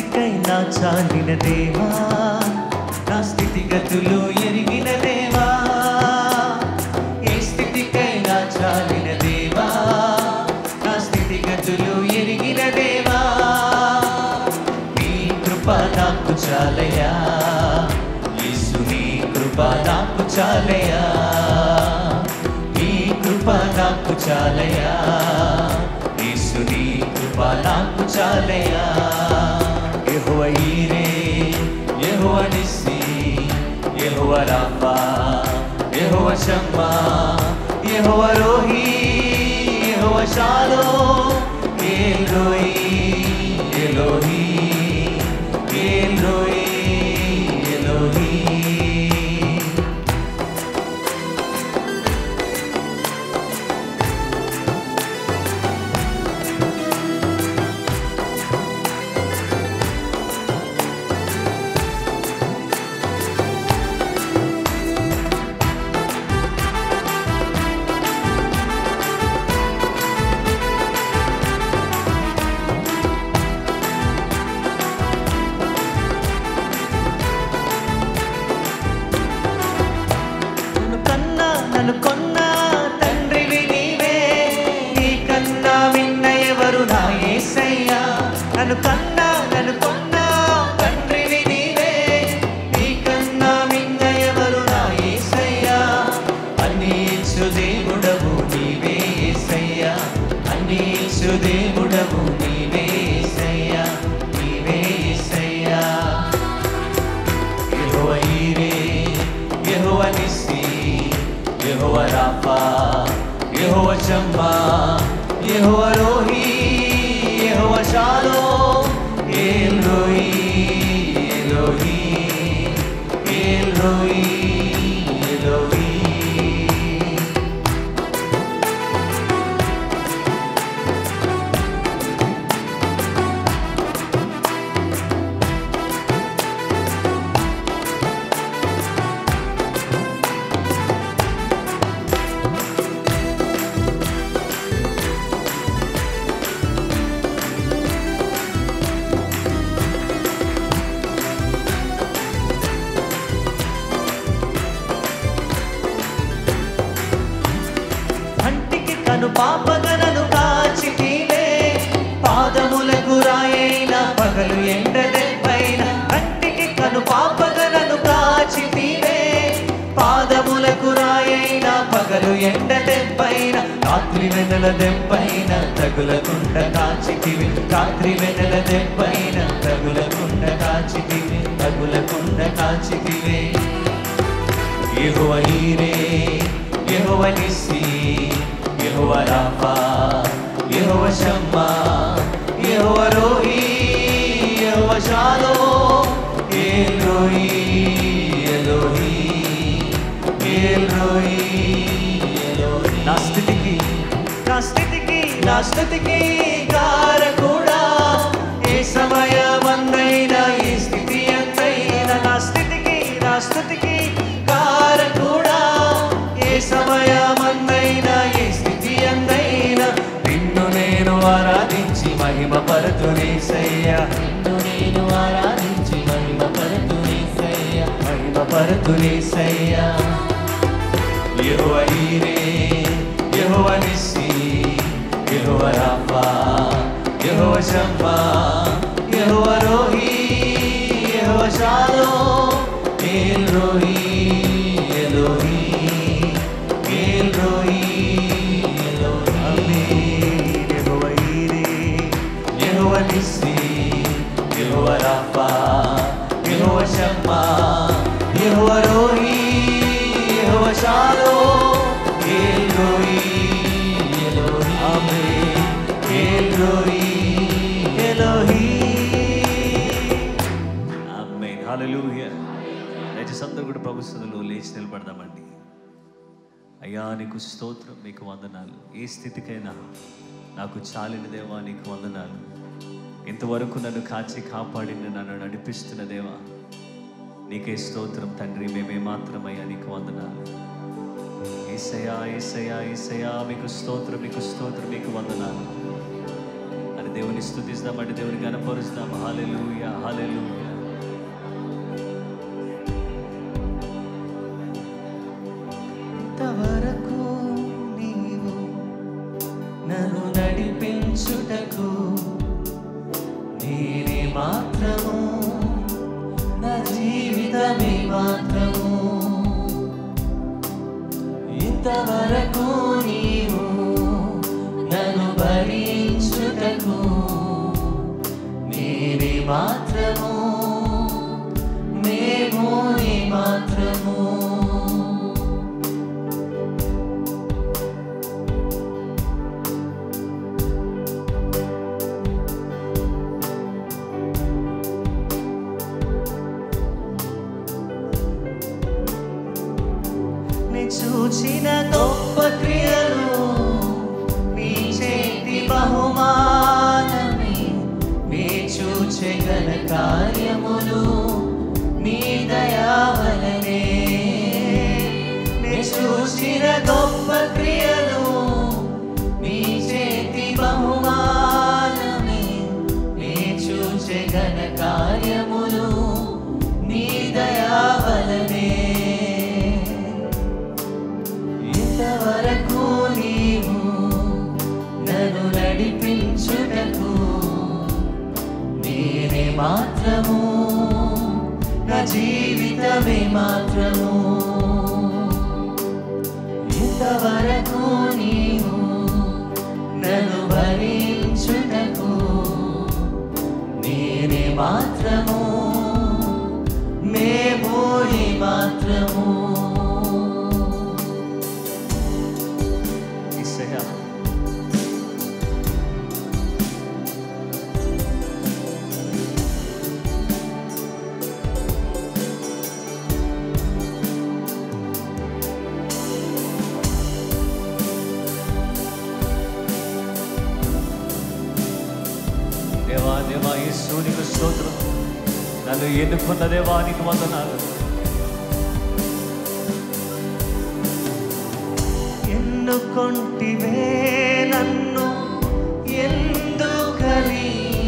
స్థితికైనా చాలిన దేవా నా స్థితిగతులు ఎరిగిన దేవా ఏ స్థితికైనా చాలిన దేవా నా స్థితిగతులు ఎరిగిన దేవా నీ కృప నాకు చాలయా యేసు నీ కృప నాకు చాలయా నీ కృప నాకు చాలయా యేసు నీ కృప నాకు చాలయా Jehovah Jireh Jehovah Nissi Jehovah Rapha Jehovah Shammah Jehovah Rohi Jehovah Shalom Eloi Elohi Eloi Elohi నన్ను కన్నా నన్ను కొన్నా తండ్రివి నీవే నీ కన్నా విన్న ఎవరు నా యేసయ్యా నన్ను కన్నా నన్ను కొన్నా తండ్రివి నీవే నీ కన్నా విన్న ఎవరు నా యేసయ్యా అన్నీసు దేవుడవు నీవే యేసయ్యా అన్నీసు దేవుడవు నీవే యేసయ్యా నీవే యేసయ్యా Jehovah Jireh Jehovah Nissi Jehovah Rapha Jehovah Shammah Jehovah Rohi Jehovah Shalom Eloi Elohi Eloi Elohi కంటికి కను పాపగలను కాచితివే పాదములకు రాయైన పగలు ఎండదెబ్బైన కంటికి కను పాపగలను కాచితివే పాదములకు రాయైన పగలు ఎండదెబ్బైన రాత్రి వెనల దెబ్బైన తగులకుండ కాచితివి రాత్రి వెనల దెబ్బైన తగులకుండ కాచితివి తగులకుండ కాచితివే Jehovah Jireh Jehovah Nissi Jehovah Rapha Jehovah Shammah Jehovah Rohi Jehovah Shalom Eloi Elohi Eloi Elohi నా స్థితికి నా స్థితికి నా స్థితికి కారకుడా ఏ సమయమందైనా ఈ స్థితి ఎంతైనా నా స్థితికి నా స్థితికి కారకుడా ఏ సమయమందైనా ఏ స్థితి ఎందైనా నిన్ను నేను ఆరాధించి మహిమ పరతునేసయ్యా నిన్ను నేను ఆరాధించి మహిమ పరతునేసయ్యా మహిమ పరతునేసయ్యా Jehovah Jireh Jehovah Nissi Jehovah Rapha Jehovah Shammah Jehovah Rohi Jehovah Shalom Elohi Elohi Elohi Elohi amen Jehovah Jireh Jehovah Nissi Jehovah Rapha Jehovah Shammah Jehovah Rohi Jehovah Shalom Elohi Elohi amen Elohi Elohi amen hallelujah దయచేసి అందరూ కూడా ప్రభు సన్నిధిలో లేచి నిలబడదామండి అయ్యా నీకు స్తోత్రం నీకు వందనాలు ఏ స్థితికైనా నాకు చాలిన దేవా నీకు వందనాలు ఇంతవరకు నన్ను కాచి కాపాడిన నన్ను నడిపిస్తున్న దేవా నీకే స్తోత్రం తండ్రి మేమే మాత్రమయ్యా నీకు వందనాలు ఏసయా ఏసయా ఏసయా మీకు స్తోత్రం మీకు స్తోత్రం మీకు వందనాలు అని దేవుని స్థుతిస్తామంటే దేవుని గణపరుస్తాం హాలెలూయా హాలెలూయా ఇంతవరకు నీవు నన్ను నడిపించుటకు నేనే మాత్రము నా జీవితమే మాత్రము ఇంతవరకు నీవు నన్ను భరించుటకు నేనే మాత్రము మేము నీ మాత్రము నీ చూచిన గొప్ప క్రియలు నీ చేతి బహుమానమే నీ చూచే ఘన కార్యములు నీ దయావలనే నీ చూసిన గొప్ప క్రియలు నీ చేతి బహుమానమే నీ చూచే ఘన కార్యములు నీ దయావలనే ఇంతవరకు నీవు నన్ను నడిపించుటకు నేనే మాత్రము నా జీవితమే మాత్రము ఇంతవరకు నీవు నన్ను భరించుటకు నేనే మాత్రము మేము నీ మాత్రము యేసయ్యా దేవా దేవా యేసు నీకు స్తోత్రం నన్ను ఎన్నుకున్న దేవా నీకు వందనాలు ఎన్నుకొంటివే నన్ను ఎందుకని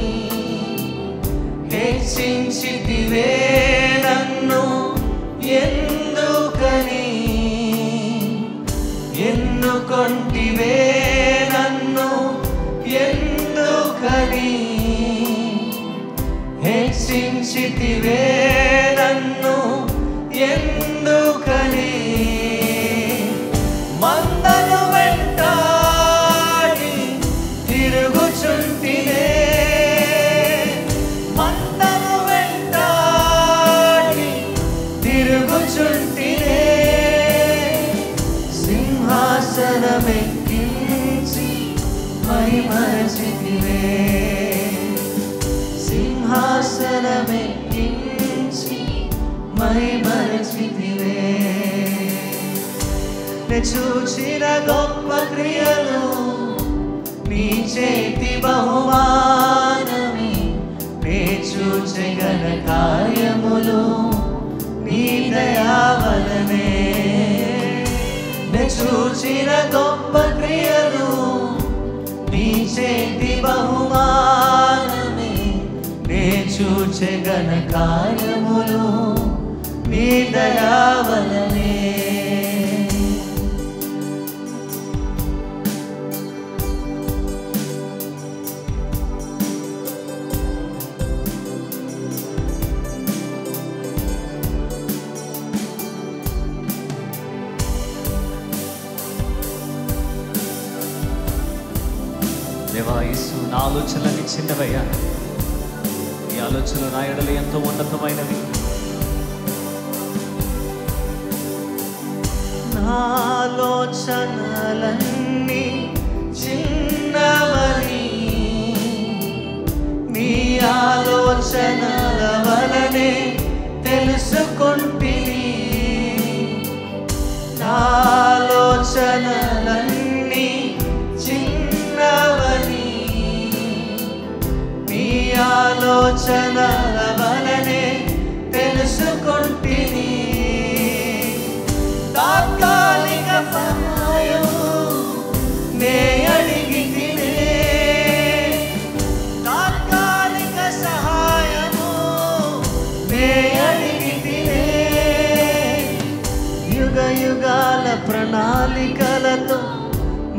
హెచ్చించితివే నన్ను ఎందుకని ఎన్నుకొంటివే నన్ను ఎందుకని హెచ్చించితివే నన్ను ఎందుకని మందను వెంటాడి తిరుగుచుంటినే మందను వెంటాడి తిరుగుచుంటినే సింహాసనమెక్కించి మరిమరచితివే సింహాసనమెక్కించి మరిమరచితివే నే చూచిన గొప్ప క్రియలు నీ చేతి బహుమానమే నే చూచే ఘన కార్యములు నీ దయావలనే నే చూచిన గొప్ప క్రియలు నీ చేతి బహుమానమే నే చూచే ఘన కార్యములు నీ దయావలనే దేవా యేసు నా ఆలోచనలన్నీ చిన్నవయ్యా ఈ ఆలోచనలు నా ఎడలు ఎంతో ఉన్నతమైనవి నాలోచనలన్నీ చిన్నవని నీ ఆలోచనల వలనే తెలుసుకుంటిని నాలోచనలన్నీ చిన్నవని నీ ఆలోచనల వలనే తెలుసుకుంటిని తాత్కాలిక సహాయం నే అడిగి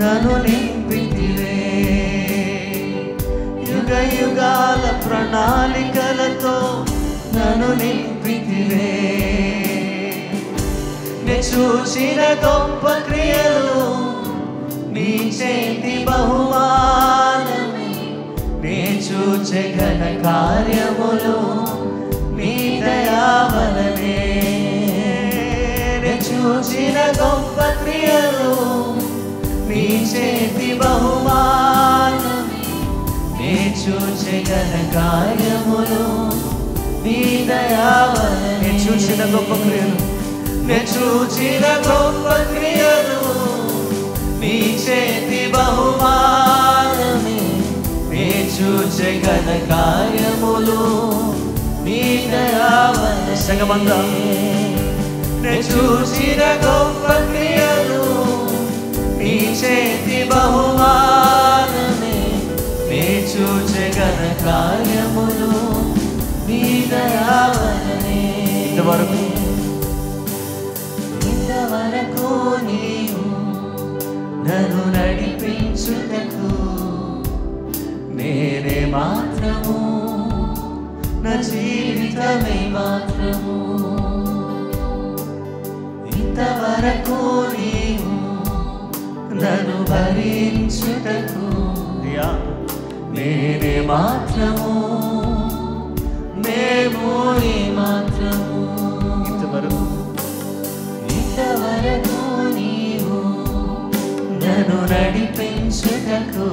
నన్ను నింపితివే యుగ యుగాల ప్రణాళికలతో నన్ను నింపితివే నే చూసిన గొప్ప క్రియలు నీ చేతి బహుమానం నే చూచే ఘన కార్యములు నీ దయావలనే నే చూసిన గొప్ప క్రియలు నీ చేతి బహుమానం నే చూచే ఘన కార్యములు నీ దయావలనే నే చూసిన గొప్ప క్రియలు నే చూచిన గొప్ప క్రియలు నీ చేతి బహుమానమే నే చూచే ఘన కార్యములు నీ దయావలనే సంగమందా నే చూసిన గొప్ప క్రియలు నీ చేతి బహుమానమే నే చూచే ఘన కార్యములు నీ దయావలనే ఇంతవరకు ఇంతవరకు నీవు నన్ను నడిపించుటకు నేనే మాత్రము నా జీవితమే మాత్రము ఇంతవరకు నీవు నన్ను భరించుటకు అయ్యా, నేనే మాత్రము మేము నీ మాత్రము ఇంతవరకు ఇంతవరకు నీవు నన్ను నడిపించుటకు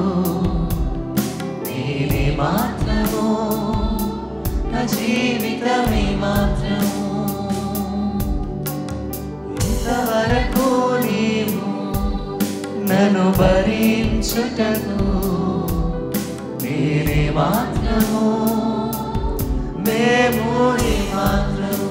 నేనే మాత్రము నా జీవితమే మాత్రము ఇంతవరకు నీవు నన్ను భరించుటకు నేనే మాత్రము మేము నీ మాత్రము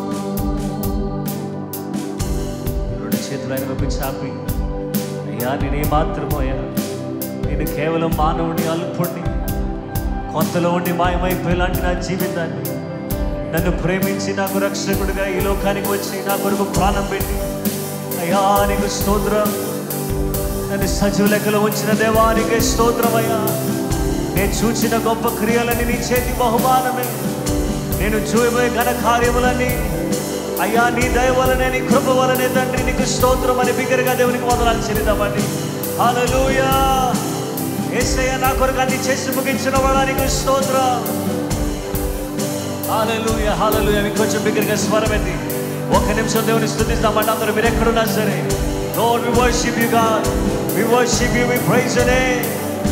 రెండు చేతులు ఆయన వైపు చాపి అయ్యా నేనే మాత్రము అయ్యా నేను కేవలం మానవుని అల్పుణ్ణి కొంతలో ఉండి మాయమైపోయేలాంటి నా జీవితాన్ని నన్ను ప్రేమించి నాకు రక్షకుడిగా ఈ లోకానికి వచ్చి నా కొరకు ప్రాణం పెట్టి అయ్యా నీకు స్తోత్రం నన్ను సజీవ లెక్కలో ఉంచిన దేవానికి స్తోత్రం అయ్యా నేను చూచిన గొప్ప క్రియలని నీ చేతి బహుమానమే నేను చూయబోయే ఘన కార్యములన్నీ అయ్యా నీ దయ వలనే నీ కృప వలనే తండ్రి నీకు స్తోత్రం అని బిగ్గరగా దేవునికి వందనాలు చెల్లిద్దామండి హల్లెలూయా యేసయ్య నా కొరకు అన్ని చేసి ముగించిన వాడా నీకు స్తోత్రం హల్లెలూయా హల్లెలూయా మీకు కొంచెం బిగ్గరగా స్వరమెత్తి ఒక నిమిషం దేవుని స్తుతిస్తామంటే అందరూ మీరు ఎక్కడున్నా సరే Lord, we worship you, God. We worship you, we praise your name.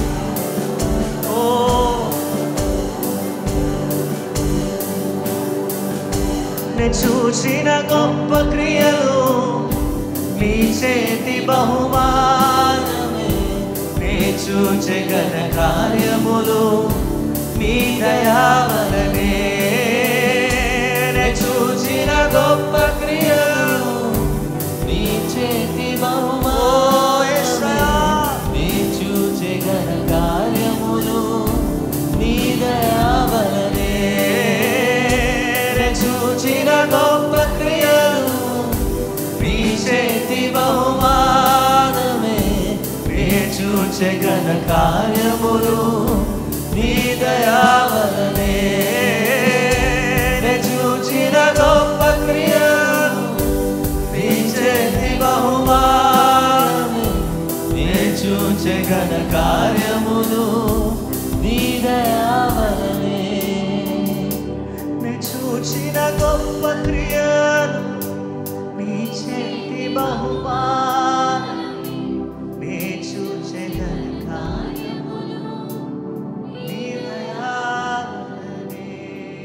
Oh. నే చూసిన గొప్ప క్రియలు నీ చేతి బహుమానమే నే చూచే ఘన కార్యములు నీ దయావలనే నే చూచిన గొప్ప క్రియలు నీ చేతి బహుమానమే నీ చూచే ఘన కార్యములు నీ దయావలనే నే చూచిన గొప్ప క్రియలు నీ చేతి బహుమానమే నే చూచే ఘన కార్యములు నీ దయావలనే నే చూచిన గొప్ప క్రియలు నీ చేతి బహుమానమే నే చూచే ఘన కార్యములు నీ దయావలనే నే చూచిన గొప్ప క్రియలు నీ చేతి బహుమానం నే చూచే ఘన కార్యములు నీ దయావలనే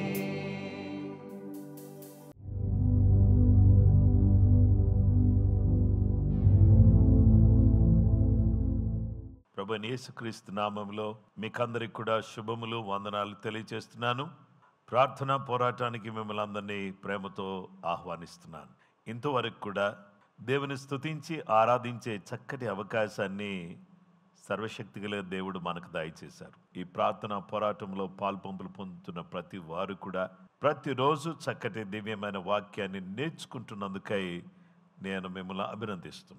ప్రభు యేసుక్రీస్తు నామంలో మీకందరికి కూడా శుభములు వందనాలు తెలియజేస్తున్నాను ప్రార్థనా పోరాటానికి మిమ్మల్ని అందరినీ ప్రేమతో ఆహ్వానిస్తున్నాను ఇంతవరకు కూడా దేవుని స్తుతించి ఆరాధించే చక్కటి అవకాశాన్ని సర్వశక్తిగల దేవుడు మనకు దయచేశారు ఈ ప్రార్థన పోరాటంలో పాల్పంపులు పొందుతున్న ప్రతి వారు కూడా ప్రతిరోజు చక్కటి దివ్యమైన వాక్యాన్ని నేర్చుకుంటున్నందుకై నేను మిమ్మల్ని అభినందిస్తున్నాను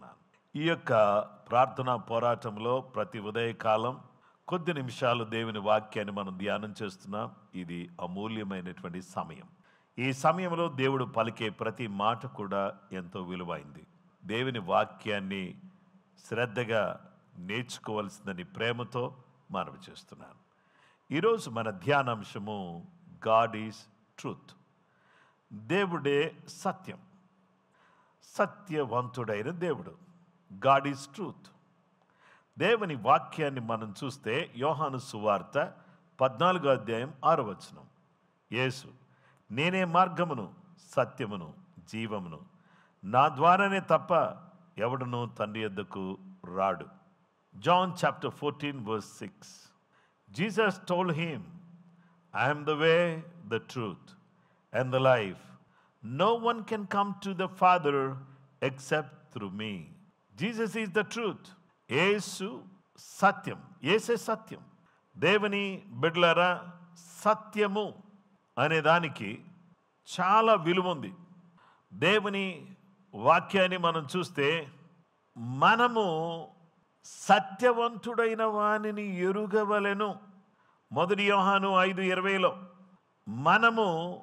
ఈ యొక్క ప్రార్థనా పోరాటంలో ప్రతి ఉదయకాలం కొద్ది నిమిషాలు దేవుని వాక్యాన్ని మనం ధ్యానం చేస్తున్నాం ఇది అమూల్యమైనటువంటి సమయం ఈ సమయంలో దేవుడు పలికే ప్రతి మాట కూడా ఎంతో విలువైంది దేవుని వాక్యాన్ని శ్రద్ధగా నేర్చుకోవలసిందని ప్రేమతో మనవి చేస్తున్నాను ఈరోజు మన ధ్యానాంశము గాడ్ ఈజ్ ట్రూత్ దేవుడే సత్యం సత్యవంతుడైన దేవుడు గాడ్ ఈజ్ ట్రూత్ దేవుని వాక్యాన్ని మనం చూస్తే యోహాను సువార్త పద్నాలుగో అధ్యాయం ఆరో వచనం యేసు నేనే మార్గమును సత్యమును జీవమును నా ద్వారానే తప్ప ఎవడును తండ్రి యొద్దకు రాడు John chapter fourteen verse six Jesus told him I'm the way the truth and the life no one can come to the father except through me Jesus is the truth యేసు సత్యం ఏసే సత్యం దేవుని బిడ్లరా సత్యము అనే దానికి చాలా విలువ ఉంది దేవుని వాక్యాన్ని మనం చూస్తే మనము సత్యవంతుడైన వానిని ఎరుగవలెను మొదటి యోహాను ఐదు ఇరవైలో మనము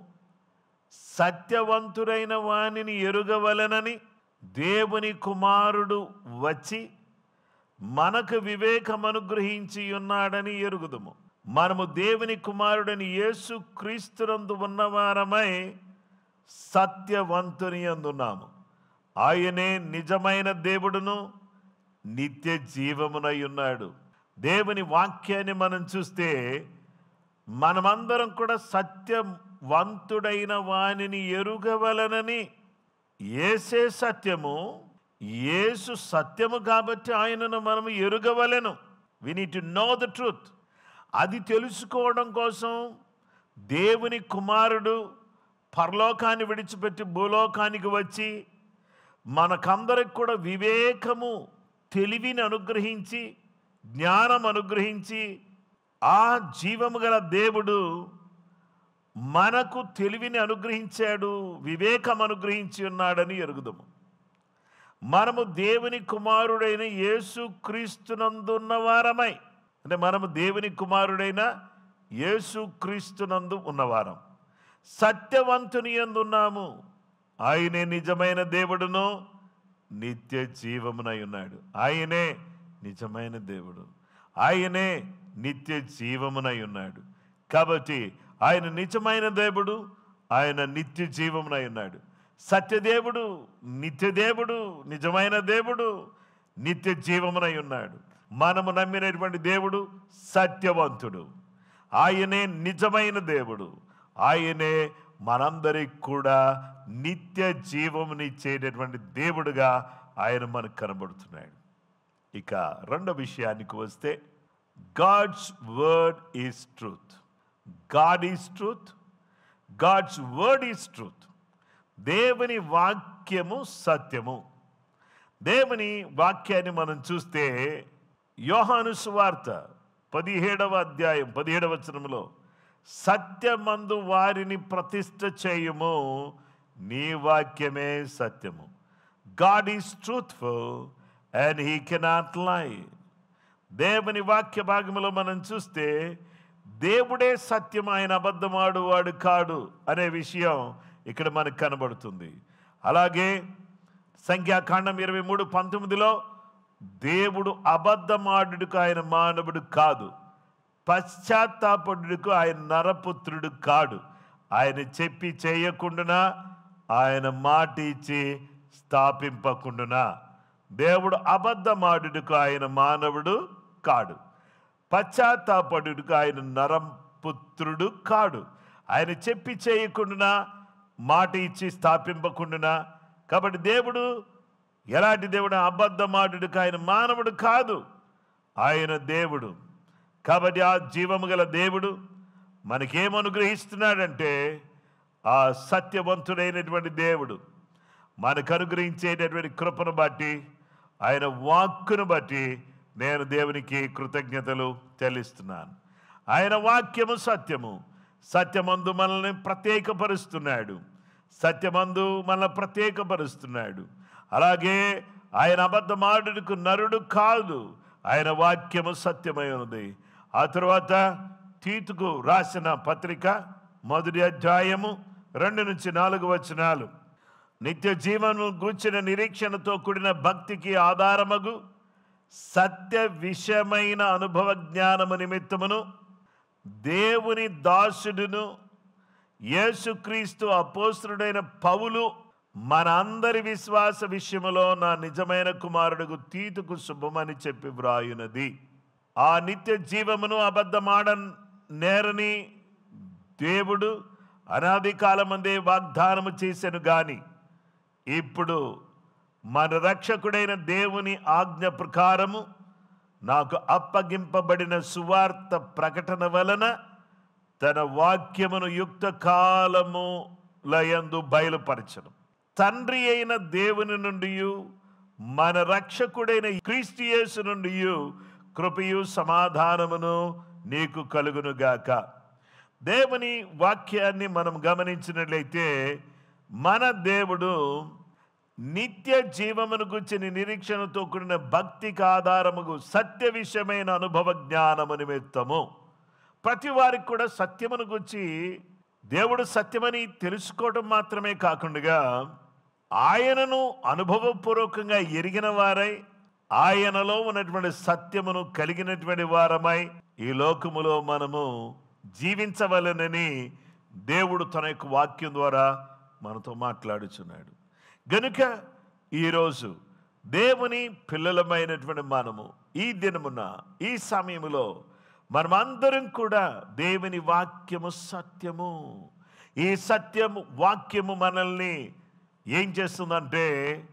సత్యవంతుడైన వానిని ఎరుగవలెనని దేవుని కుమారుడు వచ్చి మనకు వివేకం అనుగ్రహించి ఉన్నాడని ఎరుగుదుము మనము దేవుని కుమారుడని యేసు క్రీస్తునందు ఉన్నవారమై సత్యవంతుని అందున్నాము ఆయనే నిజమైన దేవుడును నిత్య జీవమునై ఉన్నాడు దేవుని వాక్యాన్ని మనం చూస్తే మనమందరం కూడా సత్యవంతుడైన వానిని ఎరుగవలనని ఏసే సత్యము యేసు సత్యము కాబట్టి ఆయనను మనము ఎరుగవలెను we need to know the truth అది తెలుసుకోవడం కోసం దేవుని కుమారుడు పరలోకాన్ని విడిచిపెట్టి భూలోకానికి వచ్చి మనకందరికి కూడా వివేకము తెలివిని అనుగ్రహించి జ్ఞానం అనుగ్రహించి ఆ జీవము గల దేవుడు మనకు తెలివిని అనుగ్రహించాడు వివేకం అనుగ్రహించి ఉన్నాడని ఎరుగుదము మనము దేవుని కుమారుడైన యేసు క్రీస్తునందున్న వారమై అంటే మనము దేవుని కుమారుడైన యేసు క్రీస్తునందు ఉన్నవారం సత్యవంతుని ఎందున్నాము ఆయనే నిజమైన దేవుడును నిత్య జీవమునై ఉన్నాడు ఆయనే నిజమైన దేవుడు ఆయనే నిత్య జీవమునై ఉన్నాడు కాబట్టి ఆయన నిజమైన దేవుడు ఆయన నిత్య జీవమునై ఉన్నాడు సత్యదేవుడు నిత్యదేవుడు నిజమైన దేవుడు నిత్య జీవమునై ఉన్నాడు మనము నమ్మినటువంటి దేవుడు సత్యవంతుడు ఆయనే నిజమైన దేవుడు ఆయనే మనందరికి కూడా నిత్య జీవమునిచ్చేటటువంటి దేవుడుగా ఆయన మనకు కనబడుతున్నాడు ఇక రెండో విషయానికి వస్తే God's word is truth God is truth God's word is truth దేవుని వాక్యము సత్యము దేవుని వాక్యాన్ని మనం చూస్తే యోహాను సువార్త పదిహేడవ అధ్యాయం పదిహేడవ వచనంలో సత్యమందు వారిని ప్రతిష్ఠ చేయుము నీ వాక్యమే సత్యము God is truthful and he cannot lie దేవుని వాక్య భాగంలో మనం చూస్తే దేవుడే సత్యం ఆయన అబద్ధమాడువాడు కాడు అనే విషయం ఇక్కడ మనకు కనబడుతుంది అలాగే సంఖ్యాకాండం ఇరవై మూడు పంతొమ్మిదిలో దేవుడు అబద్ధమాడుకు ఆయన మానవుడు కాదు పశ్చాత్తాపడుకు ఆయన నరపుత్రుడు కాడు ఆయన చెప్పి చేయకుండానా ఆయన మాట ఇచ్చి స్థాపింపకుండునా దేవుడు అబద్ధమాడుకు ఆయన మానవుడు కాడు పశ్చాత్తాపడుకు ఆయన నరపుత్రుడు కాడు ఆయన చెప్పి చేయకుండానా మాట ఇచ్చి స్థాపింపకుండునా కాబట్టి దేవుడు ఎలాంటి దేవుడు అబద్ధమాడుకు ఆయన మానవుడు కాదు ఆయన దేవుడు కాబట్టి ఆ జీవము గల దేవుడు మనకేం అనుగ్రహిస్తున్నాడంటే ఆ సత్యవంతుడైనటువంటి దేవుడు మనకు అనుగ్రహించేటటువంటి కృపను బట్టి ఆయన వాక్కును బట్టి నేను దేవునికి కృతజ్ఞతలు చెల్లిస్తున్నాను ఆయన వాక్యము సత్యము సత్యమందు మనల్ని ప్రత్యేకపరుస్తున్నాడు సత్యమందు మనల్ని ప్రత్యేకపరుస్తున్నాడు అలాగే ఆయన అబద్ధమాడుటకు నరుడు కాదు ఆయన వాక్యము సత్యమై ఉన్నది ఆ తర్వాత తీతుకు రాసిన పత్రిక మొదటి అధ్యాయము రెండు నుంచి నాలుగు వచనాలు నిత్య జీవను గూర్చిన నిరీక్షణతో కూడిన భక్తికి ఆధారమగు సత్య విషయమైన అనుభవ జ్ఞానము నిమిత్తమును దేవుని దాసుడును యేసుక్రీస్తు అపోస్తుడైన పౌలు మన అందరి విశ్వాస విషయములో నా నిజమైన కుమారుడుకు తీతుకు శుభమని చెప్పి వ్రాయునది ఆ నిత్య జీవమును అబద్ధమాడ నేరని దేవుడు అనాది కాలమందే వాగ్దానము చేశాను గాని ఇప్పుడు మన రక్షకుడైన దేవుని ఆజ్ఞ ప్రకారము నాకు అప్పగింపబడిన సువార్త ప్రకటన వలన తన వాక్యమును యుక్త కాలము లయందు బయలుపరచను తండ్రి అయిన దేవుని నుండి మన రక్షకుడైన క్రీస్తు యేసు నుండి కృపయు సమాధానమును నీకు కలుగునుగాక దేవుని వాక్యాన్ని మనం గమనించినట్లయితే మన దేవుడు నిత్య జీవమును గుర్చిన నిరీక్షణతో కూడిన భక్తికి ఆధారముగు సత్య విషయమైన అనుభవ జ్ఞానము నిమిత్తము ప్రతి వారికి కూడా సత్యమును గురించి దేవుడు సత్యమని తెలుసుకోవడం మాత్రమే కాకుండా ఆయనను అనుభవపూర్వకంగా ఎరిగిన వారై ఆయనలో ఉన్నటువంటి సత్యమును కలిగినటువంటి వారమై ఈ లోకములో మనము జీవించవలనని దేవుడు తన యొక్క వాక్యం ద్వారా మనతో మాట్లాడుచున్నాడు గనుక ఈరోజు దేవుని పిల్లలమైనటువంటి మనము ఈ దినమున ఈ సమయములో మనమందరం కూడా దేవుని వాక్యము సత్యము ఈ సత్యము వాక్యము మనల్ని ఏం చేస్తుందంటే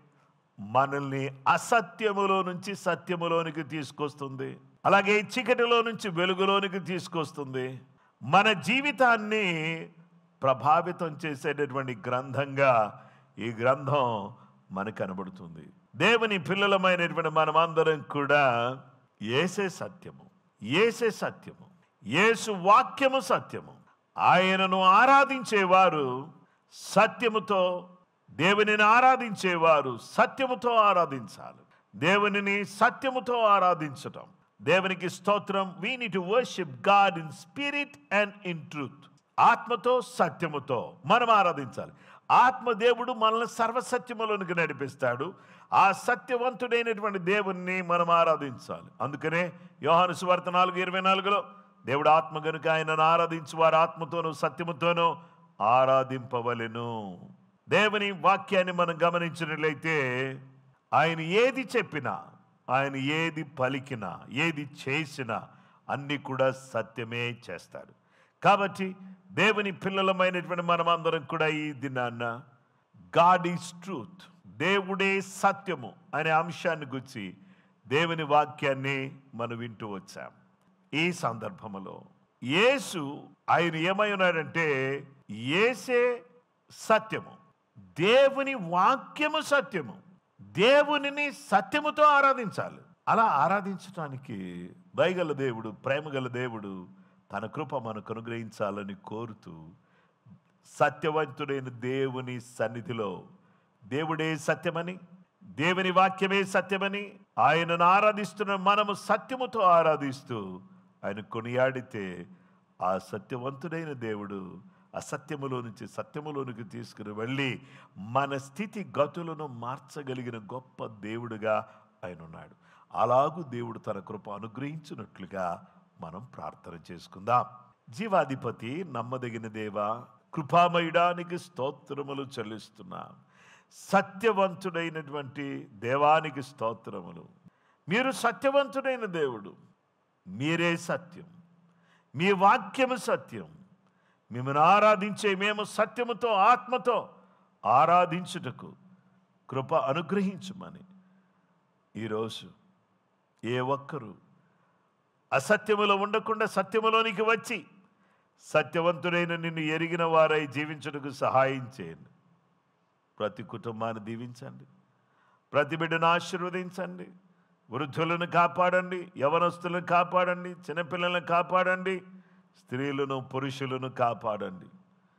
మనల్ని అసత్యములో నుంచి సత్యములోనికి తీసుకొస్తుంది అలాగే చీకటిలో నుంచి వెలుగులోనికి తీసుకొస్తుంది మన జీవితాన్ని ప్రభావితం చేసేటటువంటి గ్రంథంగా ఈ గ్రంథం మనకు కనబడుతుంది దేవుని పిల్లలమైనటువంటి మనమందరం కూడా ఏసే సత్యము ఏసే సత్యము యేసు వాక్యము సత్యము ఆయనను ఆరాధించేవారు సత్యముతో దేవునిని ఆరాధించేవారు సత్యముతో ఆరాధించాలి దేవునిని సత్యముతో ఆరాధించటం దేవునికి స్తోత్రం we need to worship God in spirit and in truth ఆత్మతో సత్యముతో మనం ఆరాధించాలి ఆత్మ దేవుడు మనల్ని సర్వసత్యములోనికి నడిపిస్తాడు ఆ సత్యవంతుడైనటువంటి దేవుణ్ణి మనం ఆరాధించాలి అందుకనే యోహాను సువార్త నాలుగు ఇరవై నాలుగులో దేవుడు ఆత్మ గనుక ఆయనను ఆరాధించు వారు ఆత్మతోనూ సత్యముతోనూ ఆరాధింపవలెను దేవుని వాక్యాన్ని మనం గమనించినట్లయితే ఆయన ఏది చెప్పినా ఆయన ఏది పలికినా ఏది చేసినా అన్ని కూడా సత్యమే చేస్తాడు కాబట్టి దేవుని పిల్లలమైనటువంటి మనమందరం కూడా ఈ దినాన్న గాడ్ ఈస్ ట్రూత్ దేవుడే సత్యము అనే అంశాన్ని గురించి దేవుని వాక్యాన్ని మనం వింటూ వచ్చాం ఈ సందర్భములో యేసు ఆయన ఏమై ఉన్నాడంటే ఏసే సత్యము దేవుని వాక్యము సత్యము దేవునిని సత్యముతో ఆరాధించాలి అలా ఆరాధించడానికి దయగల దేవుడు ప్రేమగల దేవుడు తన కృప మనకు అనుగ్రహించాలని కోరుతూ సత్యవంతుడైన దేవుని సన్నిధిలో దేవుడే సత్యమని దేవుని వాక్యమే సత్యమని ఆయనను ఆరాధిస్తున్న మనము సత్యముతో ఆరాధిస్తూ ఆయన కొనియాడితే ఆ సత్యవంతుడైన దేవుడు అసత్యములో నుంచి సత్యములోనికి తీసుకుని వెళ్ళి మన స్థితి గతులను మార్చగలిగిన గొప్ప దేవుడుగా ఆయన ఉన్నాడు అలాగూ దేవుడు తన కృప అనుగ్రహించినట్లుగా మనం ప్రార్థన చేసుకుందాం జీవాధిపతి నమ్మదగిన దేవా కృపామయుడానికి స్తోత్రములు చెల్లిస్తున్నాం సత్యవంతుడైనటువంటి దేవానికి స్తోత్రములు మీరు సత్యవంతుడైన దేవుడు మీరే సత్యం మీ వాక్యము సత్యం మిమ్మల్ని ఆరాధించే మేము సత్యముతో ఆత్మతో ఆరాధించుటకు కృప అనుగ్రహించమని ఈరోజు ఏ ఒక్కరూ అసత్యములో ఉండకుండా సత్యములోనికి వచ్చి సత్యవంతుడైన నిన్ను ఎరిగిన వారై జీవించుటకు సహాయం చేయండి ప్రతి కుటుంబాన్ని దీవించండి ప్రతి బిడ్డను ఆశీర్వదించండి వృద్ధులను కాపాడండి యవనస్తులను కాపాడండి చిన్నపిల్లలను కాపాడండి స్త్రీలను పురుషులను కాపాడండి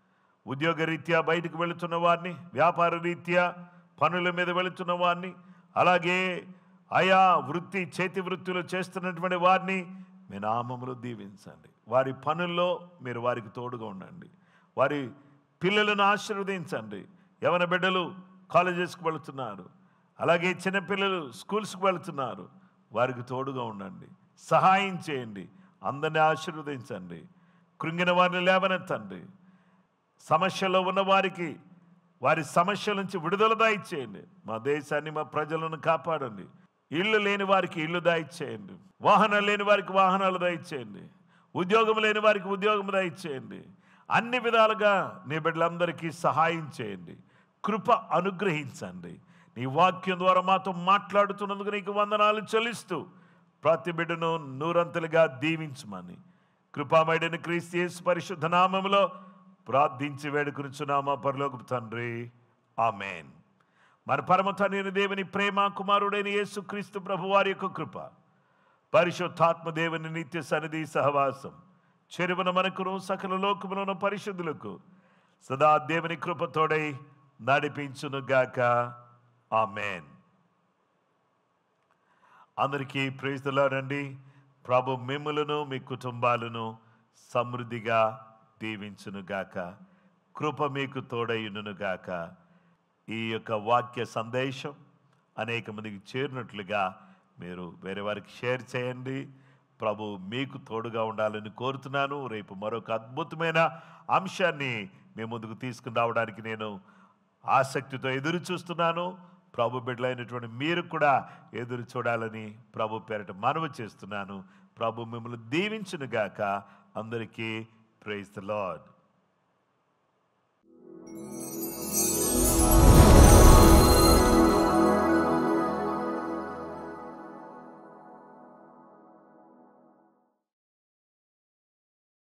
ఉద్యోగ రీత్యా బయటకు వెళుతున్న వారిని వ్యాపార రీత్యా పనుల మీద వెళుతున్న వారిని అలాగే ఆయా వృత్తి చేతి వృత్తులు చేస్తున్నటువంటి వారిని మీ నామములు దీవించండి వారి పనుల్లో మీరు వారికి తోడుగా ఉండండి వారి పిల్లలను ఆశీర్వదించండి యవన బిడ్డలు కాలేజెస్కి వెళుతున్నారు అలాగే చిన్నపిల్లలు స్కూల్స్కి వెళుతున్నారు వారికి తోడుగా ఉండండి సహాయం చేయండి అందరిని ఆశీర్వదించండి కృంగిన వారిని లేవనెత్తండి సమస్యలో ఉన్న వారికి వారి సమస్యల నుంచి విడుదల దాయిచ్చేయండి మా దేశాన్ని మా ప్రజలను కాపాడండి ఇల్లు లేని వారికి ఇల్లు దాయిచ్చేయండి వాహనాలు లేని వారికి వాహనాలు దాయిచ్చేయండి ఉద్యోగం లేని వారికి ఉద్యోగం దాయిచ్చేయండి అన్ని విధాలుగా నీ బిడ్డలందరికీ సహాయం చేయండి కృప అనుగ్రహించండి నీ వాక్యం ద్వారా మాతో మాట్లాడుతున్నందుకు నీకు వందనాలు చెల్లిస్తూ ప్రతి బిడ్డను నూరంతలుగా దీవించమని కృపామయుడని క్రీస్తు యేసు పరిశుద్ధ నామములో ప్రార్థించి వేడుకునిచున్నామా పరలోకపు తండ్రి ఆమెన్ మన పరమ తండ్రి దేవుని ప్రేమ కుమారుడైన యేసు క్రీస్తు ప్రభు వారి యొక్క కృప పరిశుద్ధాత్మ దేవుని నిత్య సన్నిధి సహవాసం చెరువున మనకును సకల లోకములను పరిశుద్ధులకు సదా దేవుని కృపతోడై నడిపించునుగాక ఆమెన్ అందరికీ ప్రేస్తులారండి ప్రభు మిమ్ములను మీ కుటుంబాలను సమృద్ధిగా దీవించునుగాక కృప మీకు తోడయునుగాక ఈ యొక్క వాక్య సందేశం అనేక మందికి చేరినట్లుగా మీరు వేరే వారికి షేర్ చేయండి ప్రభు మీకు తోడుగా ఉండాలని కోరుతున్నాను రేపు మరొక అద్భుతమైన అంశాన్ని మీ ముందుకు తీసుకుని రావడానికి నేను ఆసక్తితో ఎదురు చూస్తున్నాను ప్రభు బిడ్డలైనటువంటి మీరు కూడా ఎదురు చూడాలని ప్రభు పేరట మనవి చేస్తున్నాను ప్రభు మిమ్మల్ని దీవించునుగాక అందరికీ ప్రైజ్ ద లార్డ్